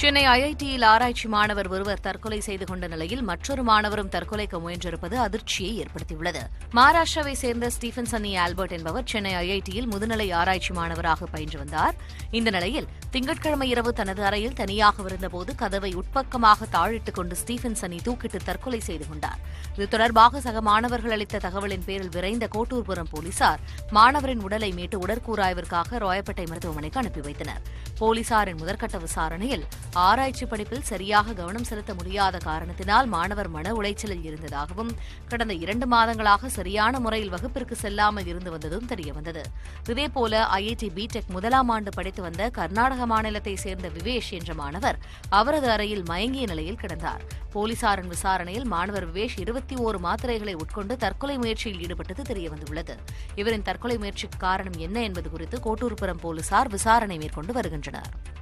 சென்னை ஐஐடியில் ஆராய்ச்சி மாணவர் ஒருவர் தற்கொலை செய்து கொண்ட நிலையில் மற்றொரு மாணவரும் தற்கொலைக்கு முயன்றிருப்பது அதிர்ச்சியை ஏற்படுத்தியுள்ளது மகாராஷ்டிராவை சேர்ந்த ஸ்டீஃபன் சன்னி ஆல்பர்ட் என்பவர் சென்னை ஐஐடியில் முதுநிலை ஆராய்ச்சி மாணவராக பயின்று வந்தார் இந்த நிலையில் திங்கட்கிழமை இரவு தனது அறையில் தனியாக இருந்தபோது கதவை உட்பக்கமாக தாழிட்டுக் கொண்டு ஸ்டீஃபன் சன்னி தூக்கிட்டு தற்கொலை செய்து கொண்டார் இது தொடர்பாக சக மாணவர்கள் அளித்த தகவலின் பேரில் விரைந்த கோட்டூர்புரம் போலீசார் மாணவரின் உடலை மீட்டு உடற்கூராய்விற்காக ராயப்பேட்டை மருத்துவமனைக்கு அனுப்பி வைத்தனர் போலீசாரின் முதற்கட்ட விசாரணையில் ஆராய்ச்சி படிப்பில் சரியாக கவனம் செலுத்த முடியாத காரணத்தினால் மாணவர் மன உளைச்சலில் இருந்ததாகவும் கடந்த இரண்டு மாதங்களாக சரியான முறையில் வகுப்பிற்கு செல்லாமல் இருந்து வந்ததும் தெரியவந்தது இதேபோல ஐஐடி பிடெக் முதலாம் ஆண்டு படித்து வந்த கர்நாடக மாநிலத்தை சேர்ந்த விவேஷ் என்ற மாணவர் அவரது அறையில் மயங்கிய நிலையில் கிடந்தார் போலீசாரின் விசாரணையில் மாணவர் விவேஷ் இருபத்தி ஓரு மாத்திரைகளை உட்கொண்டு தற்கொலை முயற்சியில் ஈடுபட்டது தெரியவந்துள்ளது இவரின் தற்கொலை முயற்சிக்கு காரணம் என்ன என்பது குறித்து கோட்டூர்புரம் போலீசார் விசாரணை மேற்கொண்டு வருகின்றனர்